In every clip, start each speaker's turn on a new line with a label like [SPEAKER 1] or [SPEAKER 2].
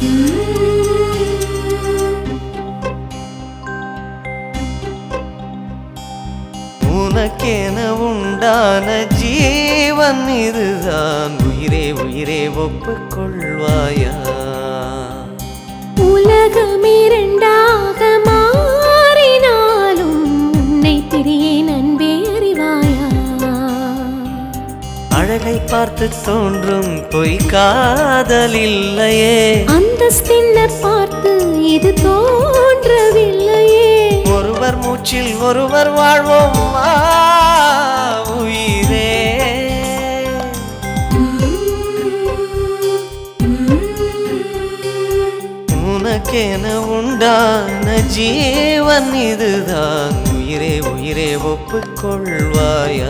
[SPEAKER 1] உனக்கென உண்டான ஜீவன் இதுதான் உயிரே உயிரே ஒப்புக்கொள்வாயா
[SPEAKER 2] உலகமிரண்டாக மாறினாலும் உன்னை பிரியேன் அன்பே அறிவாயா
[SPEAKER 1] அழகை பார்த்து தோன்றும் பொய் காதல் இல்லையே
[SPEAKER 2] அந்தஸ்தென்ன பார்த்து இது தோன்றவில்லையே
[SPEAKER 1] ஒருவர் மூச்சில் ஒருவர் வாழ்வோம் வா, உயிரே உனக்கென உண்டான ஜீவன் இதுதான் உயிரே உயிரே ஒப்புக்கொள்வாயா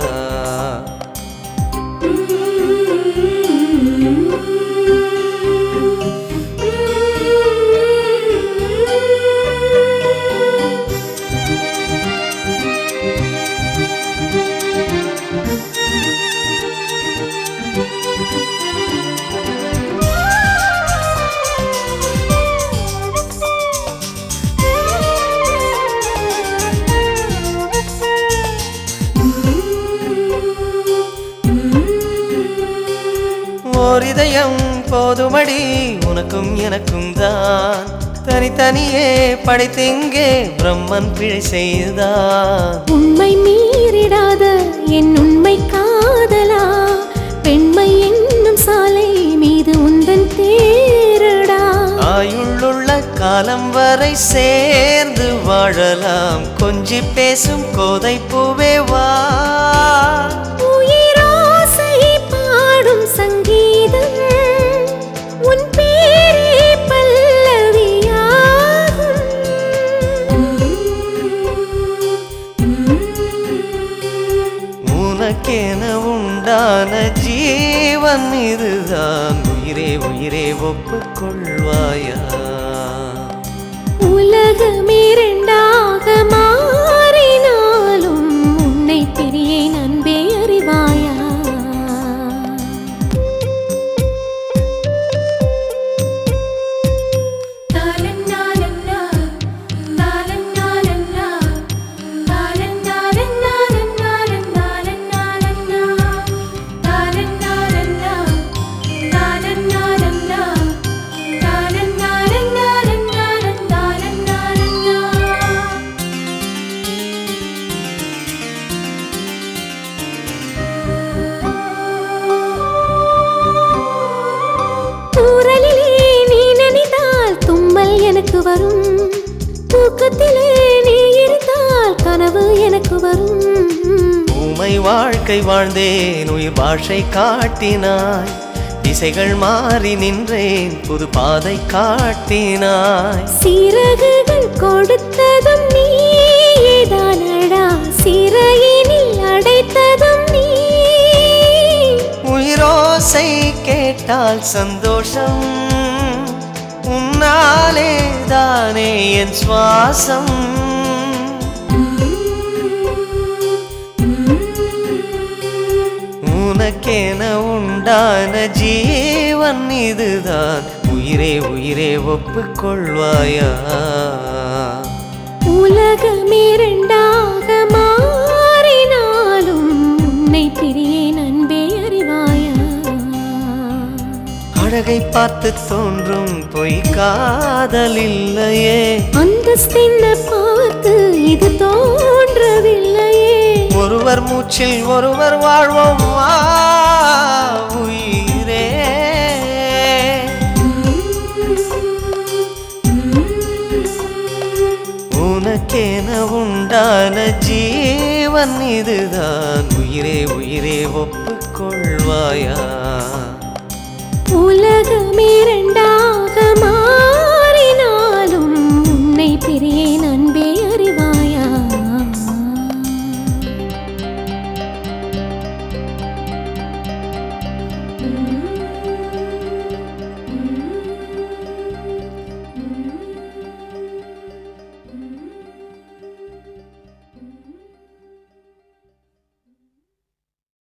[SPEAKER 1] ஓர் இதயம் போதுமடி உனக்கும் எனக்கும் தான் தனித்தனியே படைத்தெங்கே பிரம்மன் பிழை செய்தான்
[SPEAKER 2] உண்மை மீறிடாத என் உண்மை காதலா பெண்மை என்னும் சாலை மீது உந்தன் தேரடா
[SPEAKER 1] ஆயுள்ளுள்ள காலம் வரை சேர்ந்து வாழலாம் கொஞ்சி பேசும் கோதை பூவே வா
[SPEAKER 2] உயிராசை பாடும் சங்கீதம் உன் பேரே பல்லவியாகும்
[SPEAKER 1] உனக்கென உண்டான ஜீவன் இதுதான் உயிரே உயிரே ஒப்புக்கொள்வாயா
[SPEAKER 2] உலகமிரண்டாக மாறினாலும் உன்னை பிரியேன் அன்பே அறிவாயா தூரலிலே நீ நினைத்தால் தும்மல் எனக்கு வரும் தூக்கத்திலே நீ இருந்தால் கனவு எனக்கு வரும்
[SPEAKER 1] ஊமை வாழ்க்கை வாழ்ந்தேன் உயிர் பாஷை காட்டினாய் திசைகள் மாறி நின்றேன் புது பாதை காட்டினாய்
[SPEAKER 2] சிறகுகள் கொடுத்ததும் நீதானடா சிறையினில் அடைத்ததும் நீ
[SPEAKER 1] உயிரோசை கேட்டால் சந்தோஷம் உன்னாலே தானே என் சுவாசம் உனக்கென உண்டான ஜீவன் இதுதான் உயிரே உயிரே ஒப்புக்கொள்வாயா
[SPEAKER 2] உலகமிரண்டாக மாறினாலும் உன்னை பிரியேன் அன்பே அறிவாயா
[SPEAKER 1] அழகை பார்த்து தோன்றும் பொய் காதல் இல்லையே
[SPEAKER 2] அந்தஸ்தென்ன பார்த்து இது தோன்றவில்லையே
[SPEAKER 1] ஒருவர் மூச்சில் ஒருவர் வாழ்வோம் வா, உயிரே உனக்கென உண்டான ஜீவன் இதுதான் உயிரே உயிரே ஒப்புக்கொள்வாயா
[SPEAKER 2] உலகமிரண்டாக